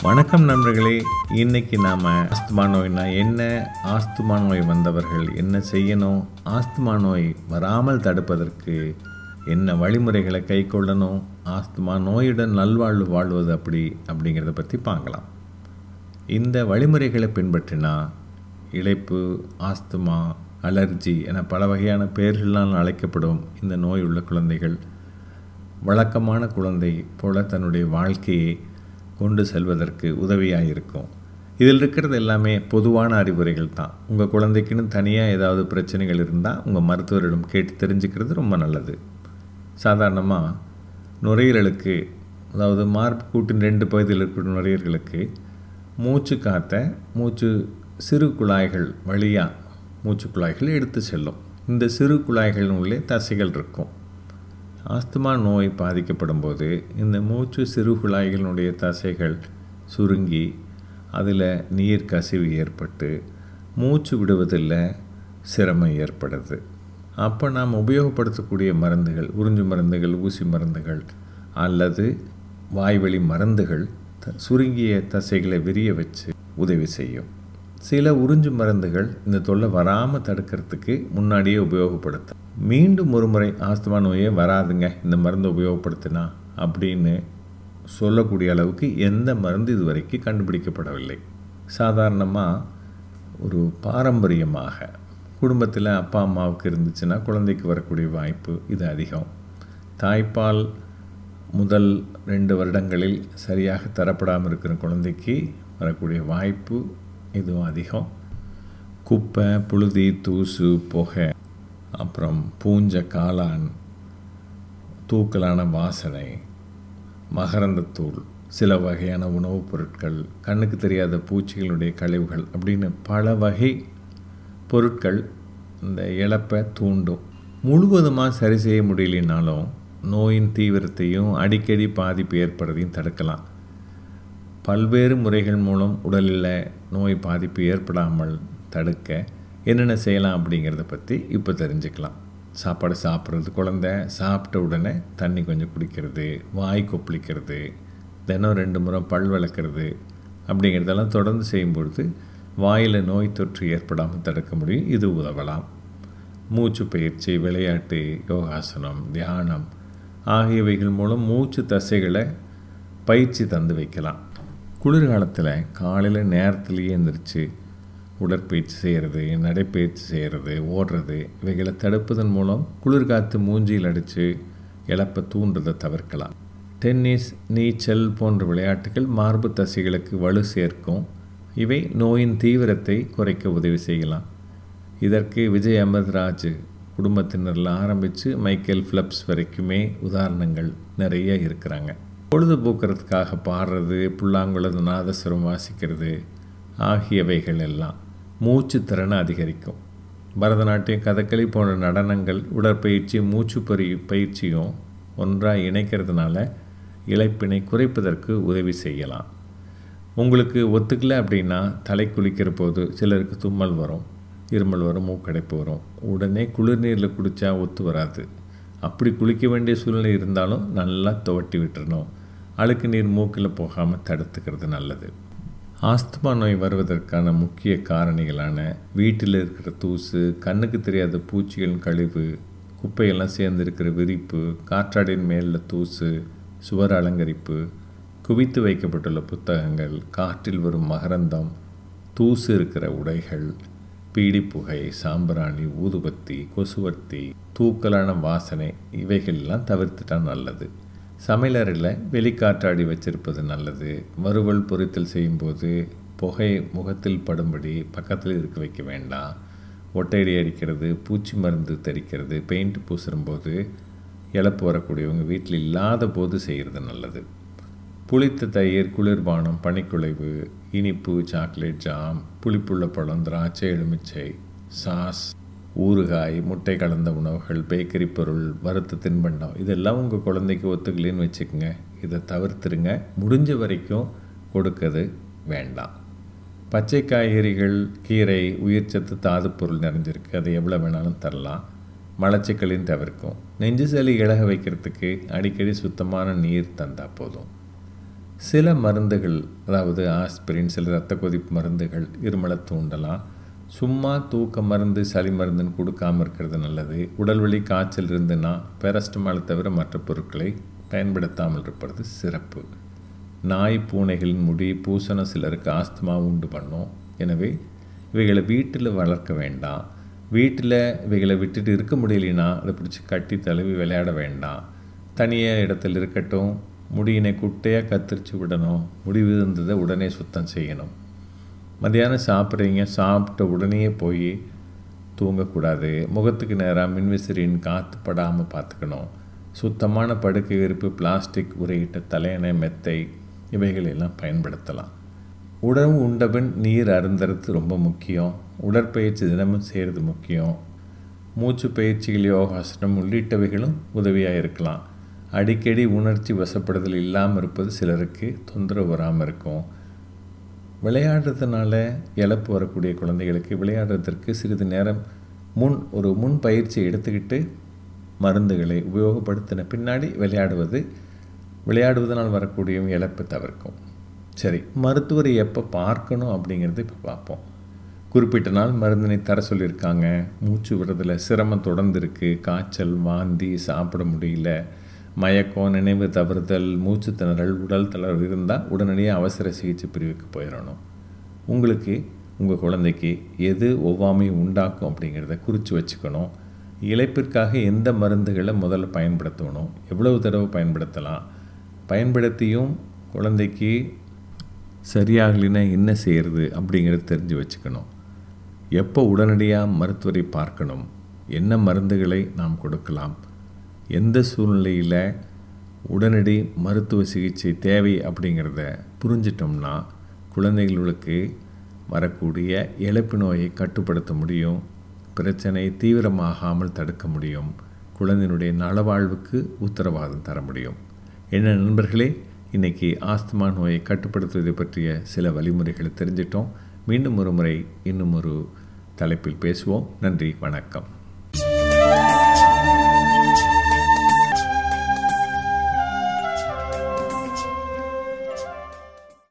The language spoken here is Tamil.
வணக்கம் நண்பர்களே இன்னைக்கு நாம் ஆஸ்துமா நோய்னா என்ன ஆஸ்துமா நோய் வந்தவர்கள் என்ன செய்யணும் ஆஸ்துமா நோய் வராமல் தடுப்பதற்கு என்ன வழிமுறைகளை கை கொள்ளணும் ஆஸ்துமா நோயுடன் நல்வாழ்வு வாழ்வது அப்படி அப்படிங்கிறத பற்றி பார்க்கலாம் இந்த வழிமுறைகளை பின்பற்றினா இழைப்பு ஆஸ்துமா அலர்ஜி என பல வகையான பெயர்களால் அழைக்கப்படும் இந்த நோய் உள்ள குழந்தைகள் வழக்கமான குழந்தை போல தன்னுடைய வாழ்க்கையை கொண்டு செல்வதற்கு உதவியாக இருக்கும் இதில் இருக்கிறது எல்லாமே பொதுவான அறிவுரைகள் தான் உங்கள் குழந்தைக்குன்னு தனியாக ஏதாவது பிரச்சனைகள் இருந்தால் உங்கள் மருத்துவரிடம் கேட்டு தெரிஞ்சுக்கிறது ரொம்ப நல்லது சாதாரணமாக நுரையீரலுக்கு அதாவது மார்பு கூட்டின் ரெண்டு பகுதியில் இருக்கிற நுரையீரலுக்கு மூச்சு காற்றை மூச்சு சிறு குழாய்கள் வழியாக மூச்சு குழாய்கள் எடுத்து செல்லும் இந்த சிறு குழாய்களின் உள்ளே தசைகள் இருக்கும் ஆஸ்துமா நோய் பாதிக்கப்படும் போது இந்த மூச்சு சிறு குழாய்களினுடைய தசைகள் சுருங்கி அதில் நீர் கசிவு ஏற்பட்டு மூச்சு விடுவதில் சிரமம் ஏற்படுது அப்போ நாம் உபயோகப்படுத்தக்கூடிய மருந்துகள் உறிஞ்சு மருந்துகள் ஊசி மருந்துகள் அல்லது வாய்வழி மருந்துகள் த சுருங்கிய தசைகளை விரிய வச்சு உதவி செய்யும் சில உறிஞ்சு மருந்துகள் இந்த தொல்லை வராமல் தடுக்கிறதுக்கு முன்னாடியே உபயோகப்படுத்தும் மீண்டும் ஒரு முறை ஆஸ்துமா நோயே வராதுங்க இந்த மருந்து உபயோகப்படுத்தினா அப்படின்னு சொல்லக்கூடிய அளவுக்கு எந்த மருந்து இதுவரைக்கும் கண்டுபிடிக்கப்படவில்லை சாதாரணமாக ஒரு பாரம்பரியமாக குடும்பத்தில் அப்பா அம்மாவுக்கு இருந்துச்சுன்னா குழந்தைக்கு வரக்கூடிய வாய்ப்பு இது அதிகம் தாய்ப்பால் முதல் ரெண்டு வருடங்களில் சரியாக தரப்படாமல் இருக்கிற குழந்தைக்கு வரக்கூடிய வாய்ப்பு இதுவும் அதிகம் குப்பை புழுதி தூசு புகை அப்புறம் பூஞ்ச காளான் தூக்கலான வாசனை மகரந்தத்தூள் சில வகையான உணவுப் பொருட்கள் கண்ணுக்கு தெரியாத பூச்சிகளுடைய கழிவுகள் அப்படின்னு பல வகை பொருட்கள் இந்த இழப்பை தூண்டும் முழுவதுமாக சரி செய்ய முடியலனாலும் நோயின் தீவிரத்தையும் அடிக்கடி பாதிப்பு ஏற்படுறதையும் தடுக்கலாம் பல்வேறு முறைகள் மூலம் உடலில் நோய் பாதிப்பு ஏற்படாமல் தடுக்க என்னென்ன செய்யலாம் அப்படிங்கிறத பற்றி இப்போ தெரிஞ்சுக்கலாம் சாப்பாடு சாப்பிட்றது குழந்த சாப்பிட்ட உடனே தண்ணி கொஞ்சம் குடிக்கிறது வாய் கொப்பளிக்கிறது தினம் ரெண்டு முறை பல் விளக்குறது அப்படிங்கிறதெல்லாம் தொடர்ந்து செய்யும்பொழுது வாயில் நோய் தொற்று ஏற்படாமல் தடுக்க முடியும் இது உதவலாம் மூச்சு பயிற்சி விளையாட்டு யோகாசனம் தியானம் ஆகியவைகள் மூலம் மூச்சு தசைகளை பயிற்சி தந்து வைக்கலாம் குளிர்காலத்தில் காலையில் நேரத்துலேயே எழுந்திரிச்சு உடற்பயிற்சி செய்கிறது நடைப்பயிற்சி செய்கிறது ஓடுறது இவைகளை தடுப்பதன் மூலம் குளிர்காற்று மூஞ்சியில் அடித்து இழப்பை தூண்டுறதை தவிர்க்கலாம் டென்னிஸ் நீச்சல் போன்ற விளையாட்டுகள் மார்பு தசைகளுக்கு வலு சேர்க்கும் இவை நோயின் தீவிரத்தை குறைக்க உதவி செய்யலாம் இதற்கு விஜய் அமர்ராஜ் குடும்பத்தினரில் ஆரம்பித்து மைக்கேல் ஃபிலப்ஸ் வரைக்குமே உதாரணங்கள் நிறைய இருக்கிறாங்க பொழுதுபோக்குறதுக்காக பாடுறது புல்லாங்குழல் நாதஸ்வரம் வாசிக்கிறது ஆகியவைகள் எல்லாம் மூச்சு திறனை அதிகரிக்கும் பரதநாட்டியம் கதகளி போன்ற நடனங்கள் உடற்பயிற்சி மூச்சு பறி பயிற்சியும் ஒன்றாக இணைக்கிறதுனால இழைப்பினை குறைப்பதற்கு உதவி செய்யலாம் உங்களுக்கு ஒத்துக்கல அப்படின்னா தலை குளிக்கிற போது சிலருக்கு தும்மல் வரும் இருமல் வரும் மூக்கடைப்பு வரும் உடனே குளிர்நீரில் குடித்தா ஒத்து வராது அப்படி குளிக்க வேண்டிய சூழ்நிலை இருந்தாலும் நல்லா துவட்டி விட்டுறணும் அழுக்கு நீர் மூக்கில் போகாமல் தடுத்துக்கிறது நல்லது ஆஸ்துமா நோய் வருவதற்கான முக்கிய காரணிகளான வீட்டில் இருக்கிற தூசு கண்ணுக்கு தெரியாத பூச்சிகளின் கழிவு குப்பையெல்லாம் சேர்ந்திருக்கிற விரிப்பு காற்றாடின் மேலில் தூசு சுவர் அலங்கரிப்பு குவித்து வைக்கப்பட்டுள்ள புத்தகங்கள் காற்றில் வரும் மகரந்தம் தூசு இருக்கிற உடைகள் பீடிப்புகை சாம்பிராணி ஊதுபத்தி கொசுவர்த்தி தூக்கலான வாசனை இவைகள்லாம் தவிர்த்துட்டா நல்லது சமையலறையில் வெளிக்காற்றாடி வச்சிருப்பது நல்லது வறுவல் பொரித்தல் செய்யும்போது புகை முகத்தில் படும்படி பக்கத்தில் இருக்க வைக்க வேண்டாம் ஒட்டையடி அடிக்கிறது பூச்சி மருந்து தெளிக்கிறது பெயிண்ட் பூசும்போது இழப்பு வரக்கூடியவங்க வீட்டில் இல்லாத போது செய்கிறது நல்லது புளித்த தயிர் குளிர்பானம் பனிக்குழைவு இனிப்பு சாக்லேட் ஜாம் புளிப்புள்ள பழம் திராட்சை எலுமிச்சை சாஸ் ஊறுகாய் முட்டை கலந்த உணவுகள் பேக்கரி பொருள் வறுத்த தின்பண்டம் இதெல்லாம் உங்கள் குழந்தைக்கு ஒத்துக்கலைன்னு வச்சுக்கோங்க இதை தவிர்த்துருங்க முடிஞ்ச வரைக்கும் கொடுக்கறது வேண்டாம் பச்சை காய்கறிகள் கீரை உயிர்ச்சத்து தாது பொருள் நிறைஞ்சிருக்கு அதை எவ்வளோ வேணாலும் தரலாம் மலச்சிக்கலையும் தவிர்க்கும் நெஞ்சு சளி இழக வைக்கிறதுக்கு அடிக்கடி சுத்தமான நீர் தந்தால் போதும் சில மருந்துகள் அதாவது ஆஸ்பிரின் சில இரத்த கொதிப்பு மருந்துகள் இருமலை தூண்டலாம் சும்மா தூக்க மருந்து சளி மருந்துன்னு கொடுக்காம இருக்கிறது நல்லது உடல் வலி காய்ச்சல் இருந்துன்னா பேரஸ்டமால் தவிர மற்ற பொருட்களை பயன்படுத்தாமல் இருப்பது சிறப்பு நாய் பூனைகளின் முடி பூசணம் சிலருக்கு ஆஸ்துமா உண்டு பண்ணும் எனவே இவைகளை வீட்டில் வளர்க்க வேண்டாம் வீட்டில் இவைகளை விட்டுட்டு இருக்க முடியலனா அதை பிடிச்சி கட்டி தழுவி விளையாட வேண்டாம் தனியாக இடத்துல இருக்கட்டும் முடியினை குட்டையாக கத்திரிச்சு விடணும் முடி விழுந்ததை உடனே சுத்தம் செய்யணும் மத்தியானம் சாப்பிட்றீங்க சாப்பிட்ட உடனே போய் தூங்கக்கூடாது முகத்துக்கு நேராக மின்விசிறியின் காற்று படாமல் பார்த்துக்கணும் சுத்தமான படுக்கை விரிப்பு பிளாஸ்டிக் உரையிட்ட தலையணை மெத்தை இவைகள் எல்லாம் பயன்படுத்தலாம் உணவு உண்டபின் நீர் அருந்துறது ரொம்ப முக்கியம் உடற்பயிற்சி தினமும் செய்கிறது முக்கியம் மூச்சு பயிற்சிகள் யோகாசனம் உள்ளிட்டவைகளும் உதவியாக இருக்கலாம் அடிக்கடி உணர்ச்சி வசப்படுதல் இல்லாமல் இருப்பது சிலருக்கு தொந்தரவு வராமல் இருக்கும் விளையாடுறதுனால இழப்பு வரக்கூடிய குழந்தைகளுக்கு விளையாடுறதற்கு சிறிது நேரம் முன் ஒரு முன் பயிற்சியை எடுத்துக்கிட்டு மருந்துகளை உபயோகப்படுத்தின பின்னாடி விளையாடுவது விளையாடுவதனால் வரக்கூடிய இழப்பை தவிர்க்கும் சரி மருத்துவரை எப்போ பார்க்கணும் அப்படிங்கிறது இப்போ பார்ப்போம் குறிப்பிட்ட நாள் மருந்தினை தர சொல்லியிருக்காங்க மூச்சு விடுறதுல சிரமம் தொடர்ந்து இருக்குது காய்ச்சல் வாந்தி சாப்பிட முடியல மயக்கம் நினைவு தவறுதல் மூச்சு திணறல் உடல் தளர்வு இருந்தால் உடனடியாக அவசர சிகிச்சை பிரிவுக்கு போயிடணும் உங்களுக்கு உங்கள் குழந்தைக்கு எது ஒவ்வாமை உண்டாக்கும் அப்படிங்கிறத குறித்து வச்சுக்கணும் இழைப்பிற்காக எந்த மருந்துகளை முதல்ல பயன்படுத்தணும் எவ்வளவு தடவை பயன்படுத்தலாம் பயன்படுத்தியும் குழந்தைக்கு சரியாகலைன்னா என்ன செய்கிறது அப்படிங்கிறத தெரிஞ்சு வச்சுக்கணும் எப்போ உடனடியாக மருத்துவரை பார்க்கணும் என்ன மருந்துகளை நாம் கொடுக்கலாம் எந்த சூழ்நிலையில் உடனடி மருத்துவ சிகிச்சை தேவை அப்படிங்கிறத புரிஞ்சிட்டோம்னா குழந்தைகளுக்கு வரக்கூடிய இழப்பு நோயை கட்டுப்படுத்த முடியும் பிரச்சனை தீவிரமாகாமல் தடுக்க முடியும் குழந்தையினுடைய நலவாழ்வுக்கு உத்தரவாதம் தர முடியும் என்ன நண்பர்களே இன்றைக்கி ஆஸ்துமா நோயை கட்டுப்படுத்துவதை பற்றிய சில வழிமுறைகளை தெரிஞ்சிட்டோம் மீண்டும் ஒரு முறை இன்னும் ஒரு தலைப்பில் பேசுவோம் நன்றி வணக்கம்